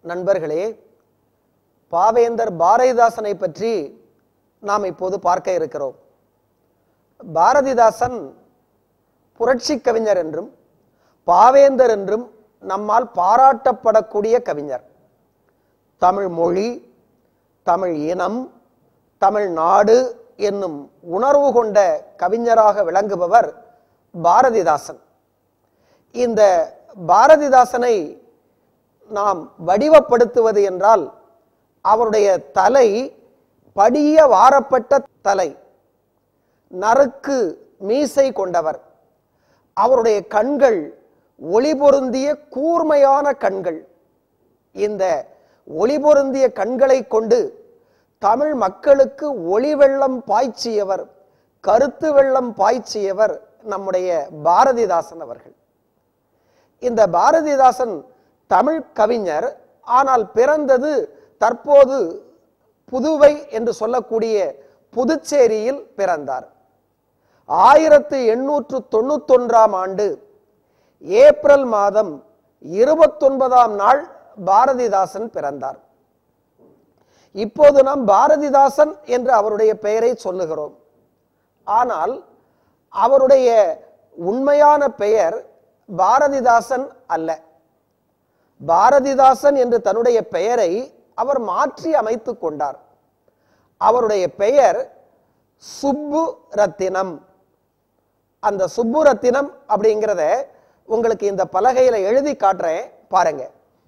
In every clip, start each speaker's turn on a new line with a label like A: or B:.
A: நண்பர்களே பாவேந்தர் பாரதிதாசனை பற்றி நாம் இப்போது பார்க்க இருக்கிறோம் பாரதிதாசன் புரட்சி கவிஞர் என்றும் பாவேந்தர் என்றும் நம்மால் பாராட்டப்படக்கூடிய கவிஞர் தமிழ் மொழி தமிழ் இனம் தமிழ் நாடு என்னும் உணர்வு கொண்ட கவிஞராக விளங்குபவர் பாரதிதாசன் இந்த பாரதிதாசனை நாம் வடிவப்படுத்துவது என்றால் அவருடைய தலை படிய வாரப்பட்ட தலை நறுக்கு மீசை கொண்டவர் அவருடைய கண்கள் ஒளி பொருந்திய கூர்மையான கண்கள் இந்த ஒளி பொருந்திய கண்களை கொண்டு தமிழ் மக்களுக்கு ஒளி வெள்ளம் பாய்ச்சியவர் கருத்து வெள்ளம் பாய்ச்சியவர் நம்முடைய பாரதிதாசன் அவர்கள் இந்த பாரதிதாசன் தமிழ் கவிஞர் ஆனால் பிறந்தது தற்போது புதுவை என்று சொல்லக்கூடிய புதுச்சேரியில் பிறந்தார் ஆயிரத்து எண்ணூற்று தொண்ணூத்தொன்றாம் ஆண்டு ஏப்ரல் மாதம் இருபத்தொன்பதாம் நாள் பாரதிதாசன் பிறந்தார் இப்போது நாம் பாரதிதாசன் என்று அவருடைய பெயரை சொல்லுகிறோம் ஆனால் அவருடைய உண்மையான பெயர் பாரதிதாசன் அல்ல பாரதிதாசன் என்று தன்னுடைய பெயரை அவர் மாற்றி அமைத்துக் கொண்டார் அவருடைய பெயர் சுப்பு ரத்தினம் அந்த சுப்பு ரத்தினம் அப்படிங்கிறத உங்களுக்கு இந்த பலகையில எழுதி காட்டுறேன் பாருங்க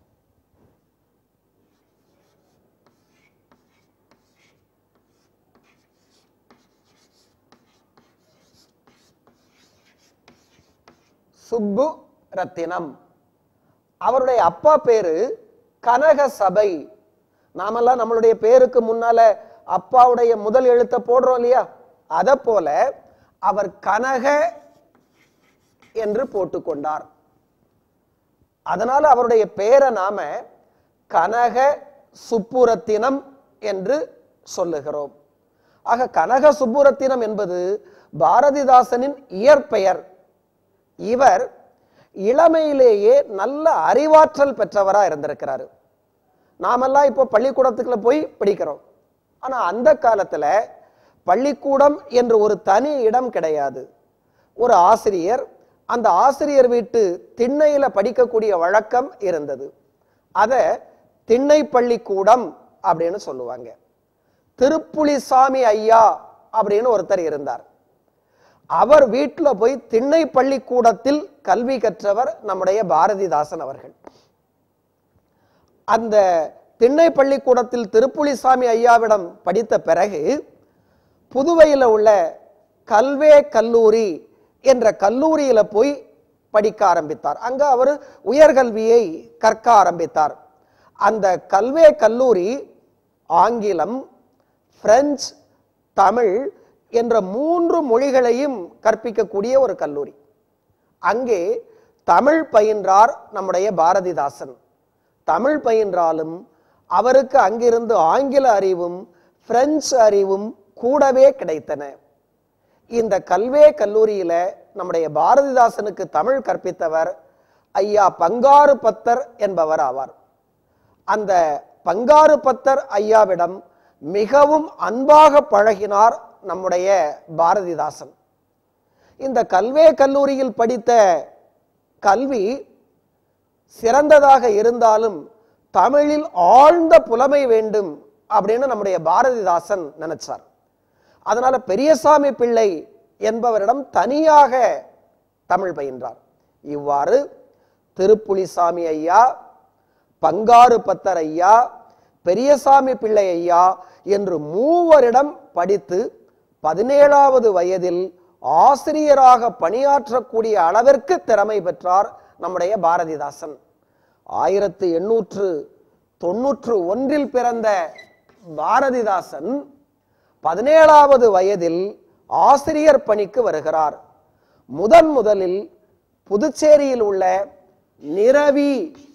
A: சுப்பு ரத்தினம் அவருடைய அப்பா பேரு கனக சபை நாமெல்லாம் நம்மளுடைய பேருக்கு முன்னால அப்பாவுடைய முதல் எழுத்த போடுறோம் இல்லையா அத போல அவர் கனக என்று போட்டுக்கொண்டார் அதனால அவருடைய பெயரை நாம கனக சுப்புரத்தினம் என்று சொல்லுகிறோம் ஆக கனக சுப்புரத்தினம் என்பது பாரதிதாசனின் இயற்பெயர் இவர் இளமையிலேயே நல்ல அறிவாற்றல் பெற்றவரா இருந்திருக்கிறாரு நாமெல்லாம் இப்போ பள்ளிக்கூடத்துக்குள்ள போய் படிக்கிறோம் ஆனா அந்த காலத்துல பள்ளிக்கூடம் என்று ஒரு தனி இடம் கிடையாது ஒரு ஆசிரியர் அந்த ஆசிரியர் வீட்டு திண்ணையில படிக்கக்கூடிய வழக்கம் இருந்தது அத திண்ணை பள்ளிக்கூடம் அப்படின்னு சொல்லுவாங்க திருப்புலிசாமி ஐயா அப்படின்னு ஒருத்தர் இருந்தார் அவர் வீட்டுல போய் திண்ணை பள்ளிக்கூடத்தில் கல்வி கற்றவர் நம்முடைய பாரதிதாசன் அவர்கள் அந்த திண்ணை பள்ளிக்கூடத்தில் திருப்புலிசாமி ஐயாவிடம் படித்த பிறகு புதுவையில் உள்ள கல்வே கல்லூரி என்ற கல்லூரியில போய் படிக்க ஆரம்பித்தார் அங்க அவர் உயர்கல்வியை கற்க ஆரம்பித்தார் அந்த கல்வே கல்லூரி ஆங்கிலம் பிரெஞ்சு தமிழ் என்ற மூன்று மொழிகளையும் கற்பிக்கக்கூடிய ஒரு கல்லூரி அங்கே தமிழ் பயின்றார் நம்முடைய பாரதிதாசன் தமிழ் பயின்றாலும் அவருக்கு அங்கிருந்து ஆங்கில அறிவும் பிரெஞ்சு அறிவும் கூடவே கிடைத்தன இந்த கல்வே கல்லூரியில நம்முடைய பாரதிதாசனுக்கு தமிழ் கற்பித்தவர் ஐயா பங்காரு பத்தர் என்பவர் ஆவார் அந்த பங்காரு பத்தர் ஐயாவிடம் மிகவும் அன்பாக பழகினார் நம்முடைய பாரதிதாசன் இந்த கல்வே கல்லூரியில் படித்த கல்வி சிறந்ததாக இருந்தாலும் தமிழில் ஆழ்ந்த புலமை வேண்டும் அப்படின்னு நம்முடைய பாரதிதாசன் நினைச்சார் அதனால பெரியசாமி பிள்ளை என்பவரிடம் தனியாக தமிழ் பயின்றார் இவ்வாறு திருப்புலிசாமி ஐயா பங்காரு பத்தர் ஐயா பெரியசாமி பிள்ளை ஐயா என்று மூவரிடம் படித்து பதினேழாவது வயதில் ஆசிரியராக பணியாற்றக்கூடிய அளவிற்கு திறமை பெற்றார் நம்முடைய பாரதிதாசன் ஆயிரத்து எண்ணூற்று தொன்னூற்று ஒன்றில் பிறந்த பாரதிதாசன் பதினேழாவது வயதில் ஆசிரியர் பணிக்கு வருகிறார் முதன் முதலில் புதுச்சேரியில் உள்ள நிரவி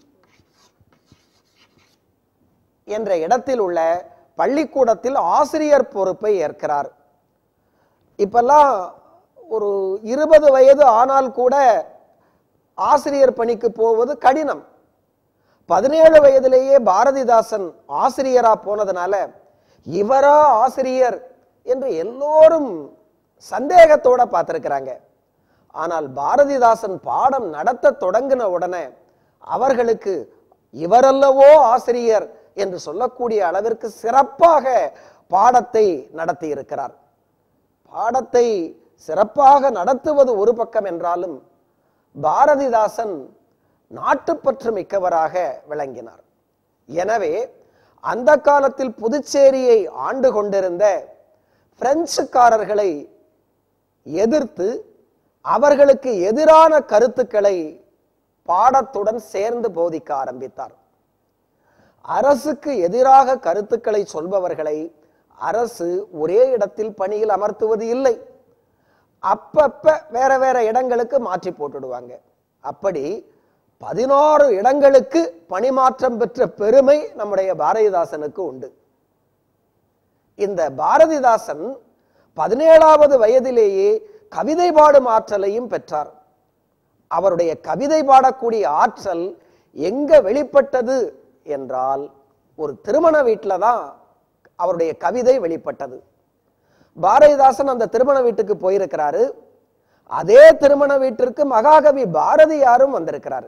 A: என்ற இடத்தில் உள்ள பள்ளிக்கூடத்தில் ஆசிரியர் பொறுப்பை ஏற்கிறார் இப்பெல்லாம் ஒரு இருபது வயது ஆனால் கூட ஆசிரியர் பணிக்கு போவது கடினம் பதினேழு வயதிலேயே பாரதிதாசன் ஆசிரியரா போனதுனால இவரா ஆசிரியர் என்று எல்லோரும் சந்தேகத்தோட பார்த்திருக்கிறாங்க ஆனால் பாரதிதாசன் பாடம் நடத்த தொடங்கின உடனே அவர்களுக்கு இவரல்லவோ ஆசிரியர் என்று சொல்லக்கூடிய அளவிற்கு சிறப்பாக பாடத்தை நடத்தி இருக்கிறார் பாடத்தை சிறப்பாக நடத்துவது ஒரு பக்கம் என்றாலும் பாரதிதாசன் நாட்டுப்பற்று மிக்கவராக விளங்கினார் எனவே அந்த காலத்தில் புதுச்சேரியை ஆண்டு கொண்டிருந்த பிரெஞ்சுக்காரர்களை எதிர்த்து அவர்களுக்கு எதிரான கருத்துக்களை பாடத்துடன் சேர்ந்து போதிக்க ஆரம்பித்தார் அரசுக்கு எதிராக கருத்துக்களை சொல்பவர்களை அரசு ஒரே இடத்தில் பணியில் அமர்த்துவது இல்லை அப்பப்ப வேற வேற இடங்களுக்கு மாற்றி போட்டுடுவாங்க அப்படி பதினாறு இடங்களுக்கு பணிமாற்றம் பெற்ற பெருமை நம்முடைய பாரதிதாசனுக்கு உண்டு இந்த பாரதிதாசன் பதினேழாவது வயதிலேயே கவிதை பாடும் ஆற்றலையும் பெற்றார் அவருடைய கவிதை பாடக்கூடிய ஆற்றல் எங்க வெளிப்பட்டது என்றால் ஒரு திருமண வீட்டில தான் அவருடைய கவிதை வெளிப்பட்டது பாரதிதாசன் அந்த திருமண வீட்டுக்கு போயிருக்கிறாரு அதே திருமண வீட்டிற்கு மகாகவி பாரதியாரும் வந்திருக்கிறாரு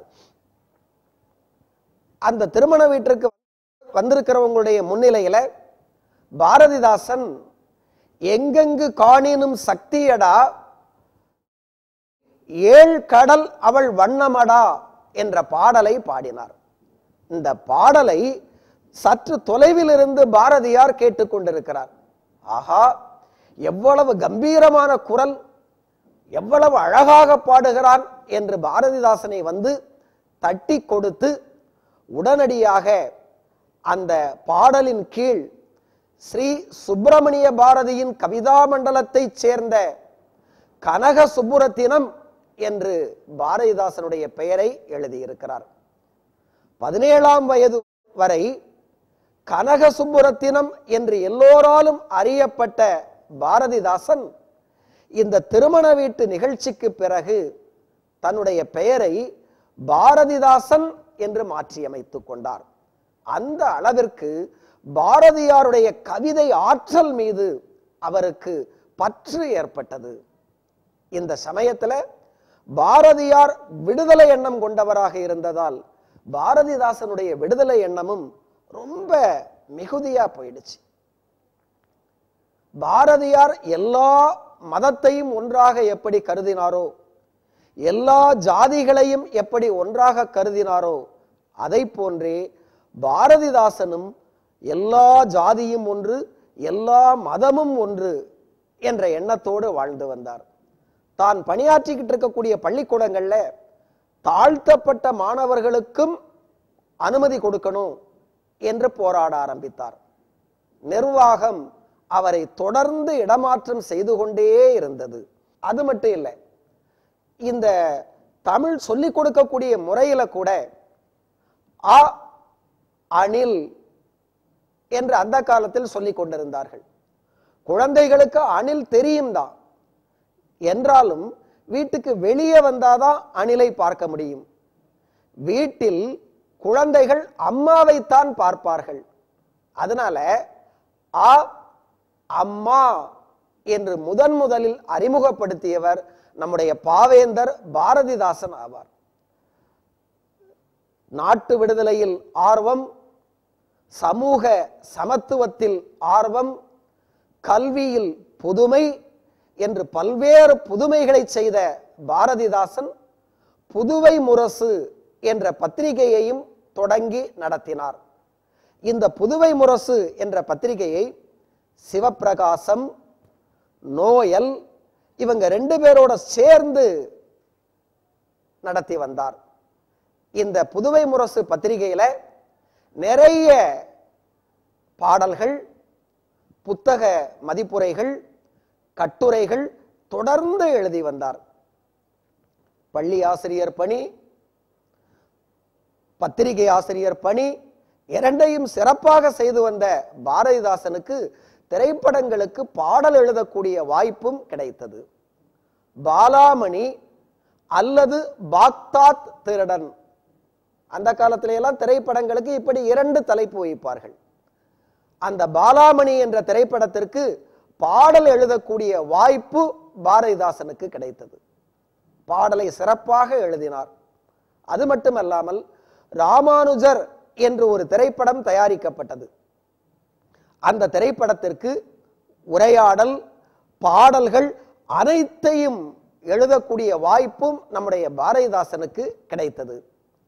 A: அந்த திருமண வீட்டிற்கு வந்திருக்கிறவங்களுடைய முன்னிலையில பாரதிதாசன் எங்கெங்கு காணினும் சக்தியடா ஏழ் கடல் அவள் வண்ணமடா என்ற பாடலை பாடினார் இந்த பாடலை சற்று தொலைவில் இருந்து பாரதியார் கேட்டுக்கொண்டிருக்கிறார் ஆஹா எவ்வளவு கம்பீரமான குரல் எவ்வளவு அழகாக பாடுகிறான் என்று பாரதிதாசனை வந்து தட்டி கொடுத்து உடனடியாக அந்த பாடலின் கீழ் ஸ்ரீ சுப்பிரமணிய பாரதியின் கவிதா மண்டலத்தைச் சேர்ந்த கனக சுப்புரத்தினம் என்று பாரதிதாசனுடைய பெயரை எழுதியிருக்கிறார் பதினேழாம் வயது வரை கனக சுப்புரத்தினம் என்று எல்லோராலும் அறியப்பட்ட பாரதிதாசன் இந்த திருமண வீட்டு நிகழ்ச்சிக்கு பிறகு தன்னுடைய பெயரை பாரதிதாசன் என்று மாற்றியமைத்துக் கொண்டார் அந்த அளவிற்கு பாரதியாருடைய கவிதை ஆற்றல் மீது அவருக்கு பற்று ஏற்பட்டது இந்த சமயத்துல பாரதியார் விடுதலை எண்ணம் கொண்டவராக இருந்ததால் பாரதிதாசனுடைய விடுதலை எண்ணமும் ரொம்ப மிகுதியா போயிடுச்சு பாரதியார் எல்லா மதத்தையும் ஒன்றாக எப்படி கருதினாரோ எல்லா ஜாதிகளையும் எப்படி ஒன்றாக கருதினாரோ அதை போன்றே பாரதிதாசனும் எல்லா ஜாதியும் ஒன்று எல்லா மதமும் ஒன்று என்ற எண்ணத்தோடு வாழ்ந்து வந்தார் தான் பணியாற்றிக்கிட்டு இருக்கக்கூடிய பள்ளிக்கூடங்கள்ல தாழ்த்தப்பட்ட மாணவர்களுக்கும் அனுமதி கொடுக்கணும் என்று போராட ஆரம்பித்தார் நிர்வாகம் அவரை தொடர்ந்து இடமாற்றம் செய்து கொண்டே இருந்தது அது மட்டும் இல்லை இந்த தமிழ் சொல்லிக் கொடுக்கக்கூடிய முறையில கூட அ அணில் என்று அந்த காலத்தில் சொல்லிக் கொண்டிருந்தார்கள் குழந்தைகளுக்கு அணில் தெரியும் தான் என்றாலும் வீட்டுக்கு வெளியே வந்தாதான் அணிலை பார்க்க முடியும் வீட்டில் குழந்தைகள் அம்மாவைத்தான் பார்ப்பார்கள் அதனால ஆ அம்மா என்று முதன் முதலில் அறிமுகப்படுத்தியவர் நம்முடைய பாவேந்தர் பாரதிதாசன் ஆவார் நாட்டு விடுதலையில் ஆர்வம் சமூக சமத்துவத்தில் ஆர்வம் கல்வியில் புதுமை என்று பல்வேறு புதுமைகளை செய்த பாரதிதாசன் புதுவை முரசு என்ற பத்திரிகையையும் தொடங்கி நடத்தினார் இந்த புதுவை முரசு என்ற பத்திரிகையை சிவப்பிரகாசம் நோயல் இவங்க ரெண்டு பேரோட சேர்ந்து நடத்தி வந்தார் இந்த புதுவை முரசு பத்திரிகையில நிறைய பாடல்கள் புத்தக மதிப்புரைகள் கட்டுரைகள் தொடர்ந்து எழுதி வந்தார் பள்ளி ஆசிரியர் பணி பத்திரிகை ஆசிரியர் பணி இரண்டையும் சிறப்பாக செய்து வந்த பாரதிதாசனுக்கு திரைப்படங்களுக்கு பாடல் எழுதக்கூடிய வாய்ப்பும் கிடைத்தது பாலாமணி அல்லது பாக்தாத் திருடன் அந்த காலத்தில எல்லாம் திரைப்படங்களுக்கு இப்படி இரண்டு தலைப்பு வைப்பார்கள் அந்த பாலாமணி என்ற திரைப்படத்திற்கு பாடல் எழுதக்கூடிய வாய்ப்பு பாரதிதாசனுக்கு கிடைத்தது பாடலை சிறப்பாக எழுதினார் அது மட்டுமல்லாமல் ராமானுஜர் என்று ஒரு திரைப்படம் தயாரிக்கப்பட்டது அந்த திரைப்படத்திற்கு உரையாடல் பாடல்கள் அனைத்தையும் எழுதக்கூடிய வாய்ப்பும் நம்முடைய பாரதிதாசனுக்கு கிடைத்தது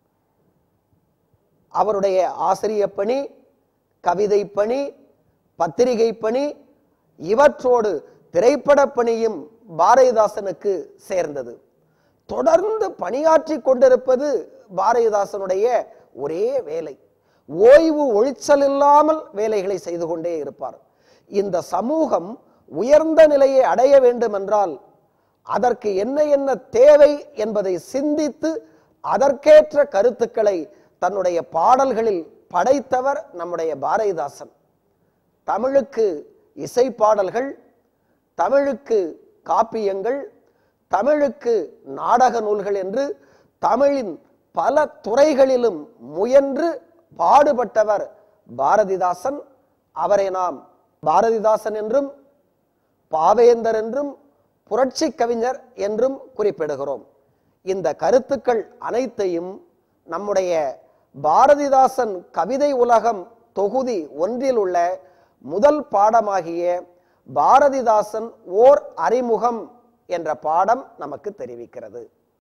A: அவருடைய ஆசிரிய பணி கவிதை பணி பத்திரிகை பணி இவற்றோடு திரைப்பட பணியும் பாரதிதாசனுக்கு சேர்ந்தது தொடர்ந்து பணியாற்றி கொண்டிருப்பது பாரதிதாசனுடைய ஒரே வேலை ஓய்வு ஒழிச்சல் இல்லாமல் வேலைகளை செய்து கொண்டே இருப்பார் இந்த சமூகம் உயர்ந்த நிலையை அடைய வேண்டும் என்றால் அதற்கு என்ன என்ன தேவை என்பதை சிந்தித்து அதற்கேற்ற கருத்துக்களை தன்னுடைய பாடல்களில் படைத்தவர் நம்முடைய பாரதிதாசன் தமிழுக்கு இசை பாடல்கள் தமிழுக்கு காப்பியங்கள் தமிழுக்கு நாடக நூல்கள் என்று தமிழின் பல துறைகளிலும் முயன்று பாடுபட்டவர் பாரதிதாசன் அவரை நாம் பாரதிதாசன் என்றும் பாவேந்தர் என்றும் புரட்சி கவிஞர் என்றும் குறிப்பிடுகிறோம் இந்த கருத்துக்கள் அனைத்தையும் நம்முடைய பாரதிதாசன் கவிதை உலகம் தொகுதி ஒன்றில் உள்ள முதல் பாடமாகிய பாரதிதாசன் ஓர் அறிமுகம் என்ற பாடம் நமக்கு தெரிவிக்கிறது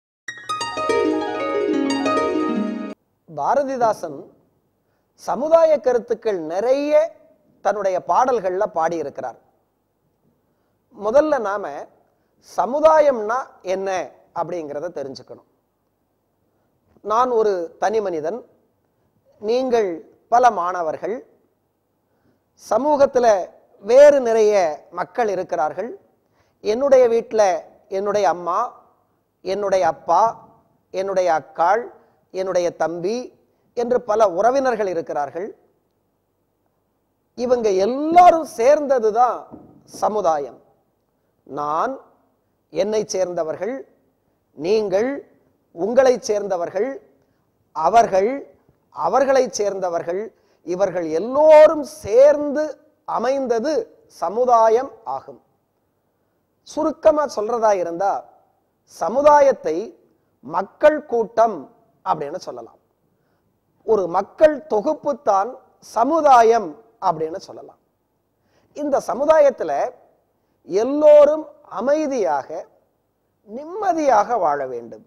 A: பாரதிதாசன் சமுதாய கருத்துக்கள் நிறைய தன்னுடைய பாடல்கள்ல பாடியிருக்கிறார் முதல்ல நாம சமுதாயம்னா என்ன அப்படிங்கிறத தெரிஞ்சுக்கணும் நான் ஒரு தனி மனிதன் நீங்கள் பல மாணவர்கள் சமூகத்தில் வேறு நிறைய மக்கள் இருக்கிறார்கள் என்னுடைய வீட்டில் என்னுடைய அம்மா என்னுடைய அப்பா என்னுடைய அக்காள் என்னுடைய தம்பி என்று பல உறவினர்கள் இருக்கிறார்கள் இவங்க எல்லாரும் சேர்ந்தது தான் சமுதாயம் நான் என்னை சேர்ந்தவர்கள் நீங்கள் உங்களைச் சேர்ந்தவர்கள் அவர்கள் அவர்களைச் சேர்ந்தவர்கள் இவர்கள் எல்லோரும் சேர்ந்து அமைந்தது சமுதாயம் ஆகும் சுருக்கமா சொல்றதா இருந்தா சமுதாயத்தை மக்கள் கூட்டம் அப்படின்னு சொல்லலாம் ஒரு மக்கள் தொகுப்பு தான் சமுதாயம் அப்படின்னு சொல்லலாம் இந்த சமுதாயத்துல எல்லோரும் அமைதியாக நிம்மதியாக வாழ வேண்டும்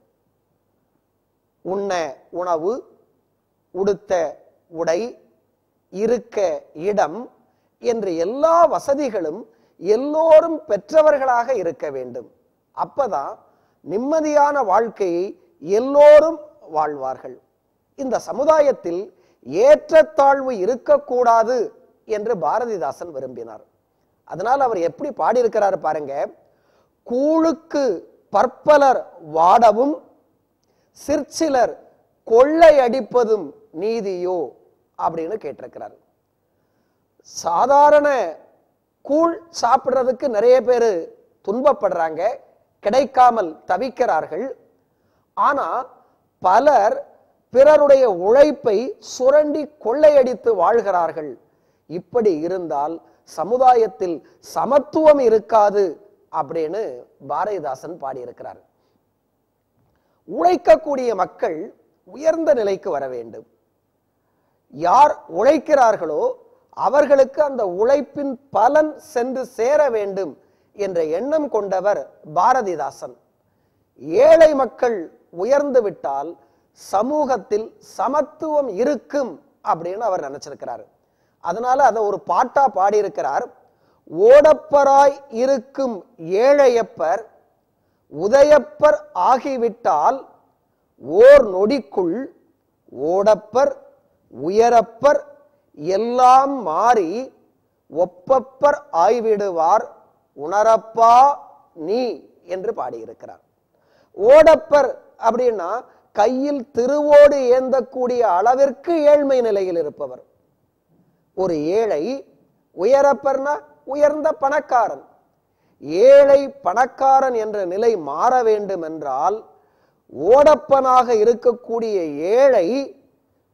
A: உண்ண உணவு உடுத்த உடை இருக்க இடம் என்று எல்லா வசதிகளும் எல்லோரும் பெற்றவர்களாக இருக்க வேண்டும் அப்பதான் நிம்மதியான வாழ்க்கையை எல்லோரும் வாழ்வார்கள் இந்த சமுதாயத்தில் ஏற்றத்தாழ்வு இருக்கக்கூடாது என்று பாரதிதாசன் விரும்பினார் அதனால் அவர் எப்படி பாடியிருக்கிறார் பாருங்க கூழுக்கு பற்பலர் வாடவும் சிற்சிலர் கொள்ளை அடிப்பதும் நீதியோ அப்படின்னு கேட்டிருக்கிறார் சாதாரண கூழ் சாப்பிடுறதுக்கு நிறைய பேர் துன்பப்படுறாங்க கிடைக்காமல் தவிக்கிறார்கள் ஆனா பலர் பிறருடைய உழைப்பை சுரண்டி கொள்ளையடித்து வாழ்கிறார்கள் இப்படி இருந்தால் சமுதாயத்தில் சமத்துவம் இருக்காது அப்படின்னு பாரதிதாசன் பாடியிருக்கிறார் உழைக்கக்கூடிய மக்கள் உயர்ந்த நிலைக்கு வர வேண்டும் யார் உழைக்கிறார்களோ அவர்களுக்கு அந்த உழைப்பின் பலன் சென்று சேர வேண்டும் என்ற எண்ணம் கொண்டவர் பாரதிதாசன் ஏழை மக்கள் உயர்ந்து விட்டால் சமூகத்தில் சமத்துவம் இருக்கும் அப்படின்னு அவர் நினைச்சிருக்கிறார் அதனால அதை ஒரு பாட்டா பாடியிருக்கிறார் ஓடப்பராய் இருக்கும் ஏழையப்பர் உதயப்பர் ஆகிவிட்டால் ஓர் நொடிக்குள் ஓடப்பர் உயரப்பர் எல்லாம் மாறி ஒப்பப்பர் ஆய்விடுவார் உணரப்பா நீ என்று பாடியிருக்கிறார் ஓடப்பர் அப்படின்னா கையில் திருவோடு ஏந்தக்கூடிய அளவிற்கு ஏழ்மை நிலையில் இருப்பவர் ஒரு ஏழை உயரப்பர்னா உயர்ந்த பணக்காரன் ஏழை பணக்காரன் என்ற நிலை மாற வேண்டும் என்றால் ஓடப்பனாக இருக்கக்கூடிய ஏழை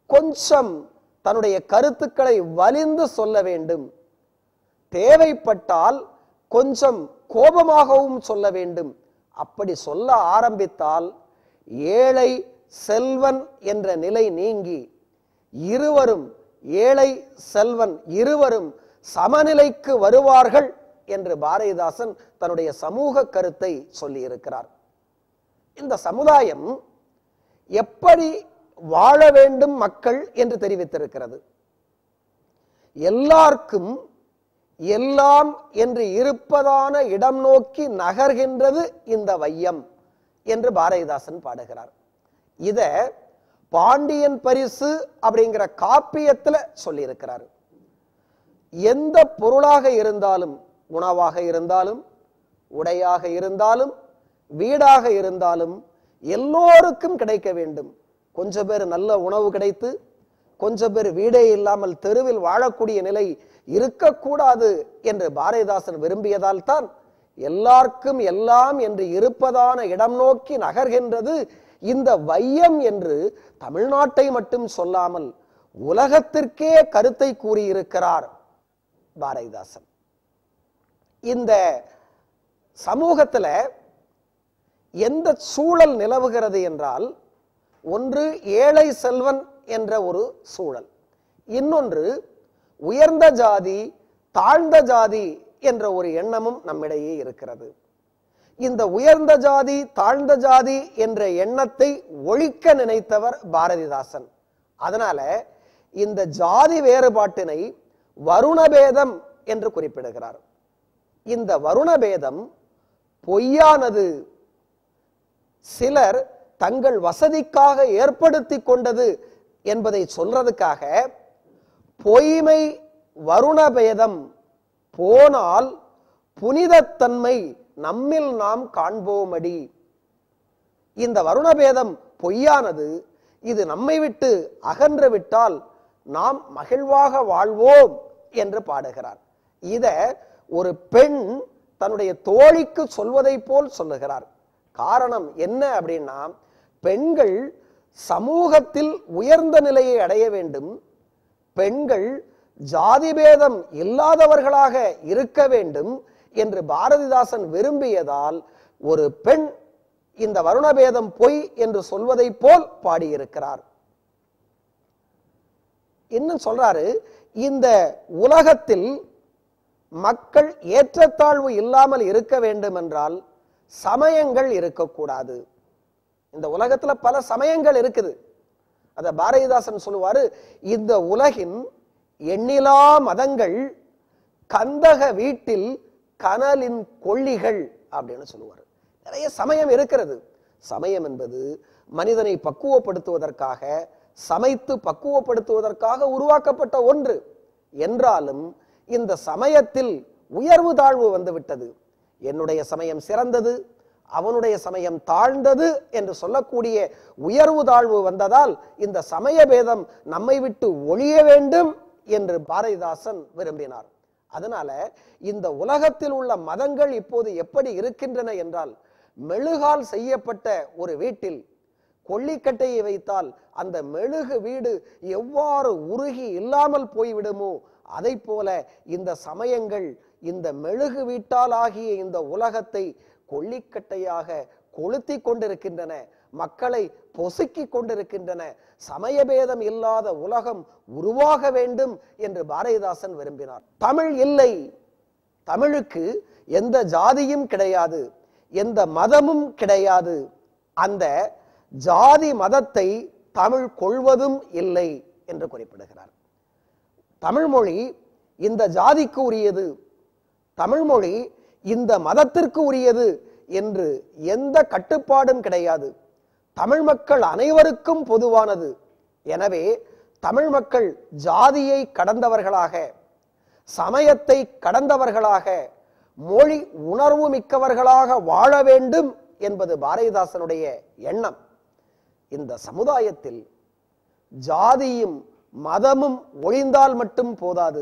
A: கொஞ்சம் தன்னுடைய கருத்துக்களை வலிந்து சொல்ல வேண்டும் தேவைப்பட்டால் கொஞ்சம் கோபமாகவும் சொல்ல வேண்டும் அப்படி சொல்ல ஆரம்பித்தால் ஏழை செல்வன் என்ற நிலை நீங்கி இருவரும் ஏழை செல்வன் இருவரும் சமநிலைக்கு வருவார்கள் என்று பாரதிதாசன் தன்னுடைய சமூக கருத்தை சொல்லியிருக்கிறார் இந்த சமுதாயம் எப்படி வாழ வேண்டும் மக்கள் என்று தெரிவித்திருக்கிறது எல்லாருக்கும் எல்லாம் என்று இருப்பதான இடம் நோக்கி நகர்கின்றது இந்த வையம் என்று பாரதிதாசன் பாடுகிறார் இத பாண்டியன் பரிசு அப்படிங்கிற காப்பியத்துல சொல்லியிருக்கிறார் எந்த பொருளாக இருந்தாலும் உணவாக இருந்தாலும் உடையாக இருந்தாலும் வீடாக இருந்தாலும் எல்லோருக்கும் கிடைக்க வேண்டும் கொஞ்சம் பேர் நல்ல உணவு கிடைத்து கொஞ்சம் பேர் வீடே இல்லாமல் தெருவில் வாழக்கூடிய நிலை இருக்கக்கூடாது என்று பாரதிதாசன் விரும்பியதால் தான் எல்லாருக்கும் எல்லாம் என்று இருப்பதான இடம் நோக்கி நகர்கின்றது இந்த வையம் என்று தமிழ்நாட்டை மட்டும் சொல்லாமல் உலகத்திற்கே கருத்தை கூறியிருக்கிறார் பாரதிதாசன் இந்த சமூகத்துல எந்த சூழல் நிலவுகிறது என்றால் ஒன்று ஏழை செல்வன் என்ற ஒரு சூழல் இன்னொன்று உயர்ந்த ஜாதி தாழ்ந்த ஜாதி என்ற ஒரு எண்ணமும் நம்மிடையே இருக்கிறது இந்த உயர்ந்த ஜாதி தாழ்ந்த ஜாதி என்ற எண்ணத்தை ஒழிக்க நினைத்தவர் பாரதிதாசன் அதனால இந்த ஜாதி வேறுபாட்டினை வருணபேதம் என்று குறிப்பிடுகிறார் இந்த வருணபேதம் பொய்யானது சிலர் தங்கள் வசதிக்காக ஏற்படுத்தி கொண்டது என்பதை சொல்றதுக்காக பொய்மை வருணபேதம் போனால் புனிதத்தன்மை நம்மில் நாம் காண்போமடி இந்த வருணபேதம் பொய்யானது இது நம்மை விட்டு அகன்று விட்டால் நாம் மகிழ்வாக வாழ்வோம் என்று பாடுகிறார் இத ஒரு பெண் தன்னுடைய தோழிக்கு சொல்வதை போல் சொல்லுகிறார் காரணம் என்ன அப்படின்னா பெண்கள் சமூகத்தில் உயர்ந்த நிலையை அடைய வேண்டும் பெண்கள் ஜாதி பேதம் இல்லாதவர்களாக இருக்க வேண்டும் என்று பாரதிதாசன் விரும்பியதால் ஒரு பெண் இந்த வருணபேதம் பொய் என்று சொல்வதை போல் பாடியிருக்கிறார் இன்னும் சொல்றாரு இந்த உலகத்தில் மக்கள் ஏற்றத்தாழ்வு இல்லாமல் இருக்க வேண்டும் என்றால் சமயங்கள் இருக்கக்கூடாது இந்த உலகத்துல பல சமயங்கள் இருக்குது அத பாரதிதாசன் சொல்லுவாரு இந்த உலகின் எண்ணிலா மதங்கள் கந்தக வீட்டில் கனலின் கொள்ளிகள் அப்படின்னு சொல்லுவாரு நிறைய சமயம் இருக்கிறது சமயம் என்பது மனிதனை பக்குவப்படுத்துவதற்காக சமைத்து பக்குவப்படுத்துவதற்காக உருவாக்கப்பட்ட ஒன்று என்றாலும் இந்த சமயத்தில் உயர்வு தாழ்வு வந்துவிட்டது என்னுடைய சமயம் சிறந்தது அவனுடைய சமயம் தாழ்ந்தது என்று சொல்லக்கூடிய உயர்வு தாழ்வு வந்ததால் இந்த சமய பேதம் நம்மை விட்டு ஒழிய வேண்டும் என்று பாரதிதாசன் விரும்பினார் அதனால இந்த உலகத்தில் உள்ள மதங்கள் இப்போது எப்படி இருக்கின்றன என்றால் மெழுகால் செய்யப்பட்ட ஒரு வீட்டில் கொல்லிக்கட்டையை வைத்தால் அந்த மெழுகு வீடு எவ்வாறு உருகி இல்லாமல் போய்விடுமோ அதை போல இந்த சமயங்கள் இந்த மெழுகு வீட்டால் ஆகிய இந்த உலகத்தை கொல்லிக்கட்டையாக கொளுத்தி கொண்டிருக்கின்றன மக்களை பொசுக்கி கொண்டிருக்கின்றன சமயபேதம் இல்லாத உலகம் உருவாக வேண்டும் என்று பாரதிதாசன் விரும்பினார் தமிழ் இல்லை தமிழுக்கு எந்த ஜாதியும் கிடையாது எந்த மதமும் கிடையாது அந்த ஜாதி மதத்தை தமிழ் கொள்வதும் இல்லை என்று குறிப்பிடுகிறார் தமிழ் மொழி இந்த ஜாதிக்கு உரியது தமிழ் மொழி இந்த மதத்திற்கு உரியது என்று எந்த கட்டுப்பாடும் கிடையாது தமிழ் மக்கள் அனைவருக்கும் பொதுவானது எனவே தமிழ் மக்கள் ஜாதியை கடந்தவர்களாக சமயத்தை கடந்தவர்களாக மொழி உணர்வு மிக்கவர்களாக வாழ வேண்டும் என்பது பாரதிதாசனுடைய எண்ணம் இந்த சமுதாயத்தில் ஜாதியும் மதமும் ஒழிந்தால் மட்டும் போதாது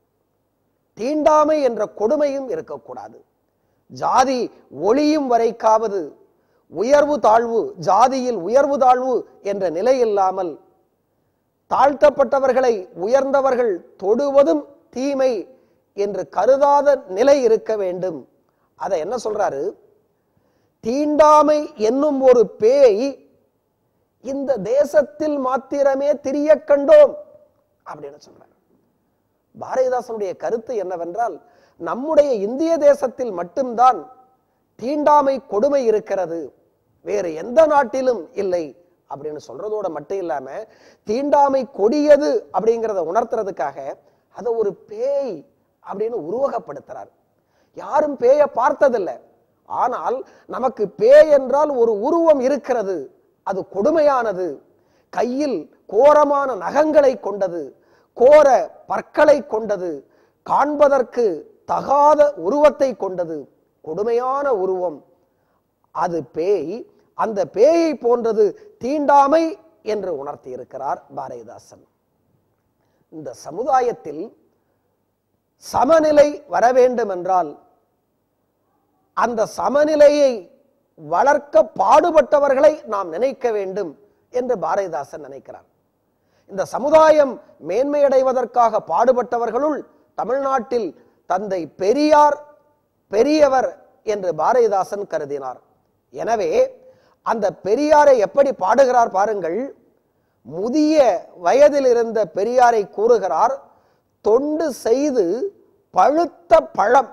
A: தீண்டாமை என்ற கொடுமையும் இருக்கக்கூடாது ஜாதி ஒளியும் வரைக்காவது உயர்வு தாழ்வு ஜாதியில் உயர்வு தாழ்வு என்ற நிலை இல்லாமல் தாழ்த்தப்பட்டவர்களை உயர்ந்தவர்கள் தொடுவதும் தீமை என்று கருதாத நிலை இருக்க வேண்டும் அதை என்ன சொல்றாரு தீண்டாமை என்னும் ஒரு பேய் இந்த தேசத்தில் மாத்திரமே திரிய கண்டோம் அப்படின்னு சொல்றாரு பாரதிதாசனுடைய கருத்து என்னவென்றால் நம்முடைய இந்திய தேசத்தில் மட்டும்தான் தீண்டாமை கொடுமை இருக்கிறது வேறு எந்த நாட்டிலும் இல்லை அப்படின்னு சொல்றதோட மட்டும் இல்லாம தீண்டாமை கொடியது அப்படிங்கிறத உணர்த்துறதுக்காக அதை ஒரு பேய் அப்படின்னு உருவகப்படுத்துறார் யாரும் பேய பார்த்ததில்லை ஆனால் நமக்கு பேய் என்றால் ஒரு உருவம் இருக்கிறது அது கொடுமையானது கையில் கோரமான நகங்களை கொண்டது கோர பற்களை கொண்டது காண்பதற்கு தகாத உருவத்தை கொண்டது கொடுமையான உருவம் அது பேய் அந்த பேயை போன்றது தீண்டாமை என்று உணர்த்தி இருக்கிறார் பாரதிதாசன் இந்த சமுதாயத்தில் சமநிலை வர வேண்டும் என்றால் அந்த சமநிலையை வளர்க்க பாடுபட்டவர்களை நாம் நினைக்க வேண்டும் என்று பாரதிதாசன் நினைக்கிறார் இந்த சமுதாயம் மேன்மையடைவதற்காக பாடுபட்டவர்களுள் தமிழ்நாட்டில் தந்தை பெரியார் பெரியவர் என்று பாரதிதாசன் கருதினார் எனவே அந்த பெரியாரை எப்படி பாடுகிறார் பாருங்கள் முதிய வயதில் இருந்த பெரியாரை கூறுகிறார் தொண்டு செய்து பழுத்த பழம்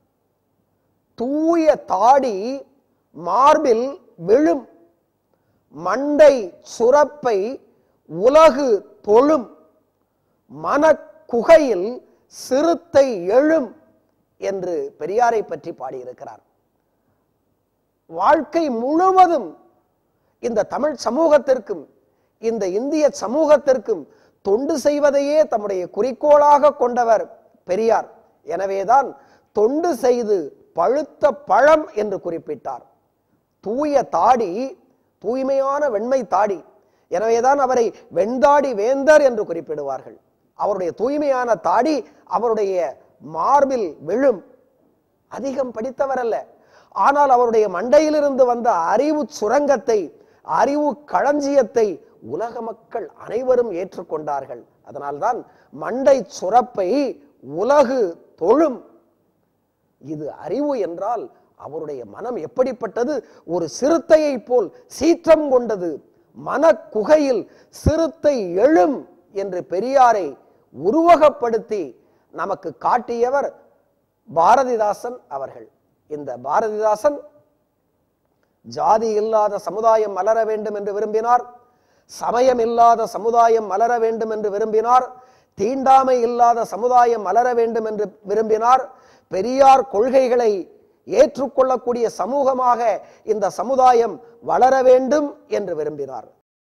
A: தூய தாடி மார்பில் விழும் மண்டை சுரப்பை உலகு தொழும் மனக்குகையில் சிறுத்தை எழும் என்று பெரியாரை பற்றி பாடியிருக்கிறார் வாழ்க்கை முழுவதும் இந்த தமிழ் சமூகத்திற்கும் இந்த இந்திய சமூகத்திற்கும் தொண்டு செய்வதையே தம்முடைய குறிக்கோளாக கொண்டவர் பெரியார் எனவேதான் தொண்டு செய்து பழுத்த பழம் என்று குறிப்பிட்டார் தூய தாடி தூய்மையான வெண்மை தாடி எனவேதான் அவரை வெண்தாடி வேந்தர் என்று குறிப்பிடுவார்கள் அவருடைய தூய்மையான தாடி அவருடைய மார்பில் விழும் அதிகம் படித்தவர் அல்ல ஆனால் அவருடைய மண்டையிலிருந்து வந்த அறிவு சுரங்கத்தை அறிவு களஞ்சியத்தை உலக மக்கள் அனைவரும் ஏற்றுக்கொண்டார்கள் அதனால்தான் மண்டை சுரப்பை உலகு தொழும் இது அறிவு என்றால் அவருடைய மனம் எப்படிப்பட்டது ஒரு சிறுத்தையை போல் சீற்றம் கொண்டது மனக்குகையில் சிறுத்தை எழும் என்று பெரியாரை உருவகப்படுத்தி நமக்கு காட்டியவர் பாரதிதாசன் அவர்கள் இந்த பாரதிதாசன் ஜாதி இல்லாத சமுதாயம் மலர வேண்டும் என்று விரும்பினார் சமயம் இல்லாத சமுதாயம் மலர வேண்டும் என்று விரும்பினார் தீண்டாமை இல்லாத சமுதாயம் மலர வேண்டும் என்று விரும்பினார் பெரியார் கொள்கைகளை ஏற்றுக்கொள்ளக்கூடிய சமூகமாக இந்த சமுதாயம் வளர வேண்டும் என்று விரும்பினார்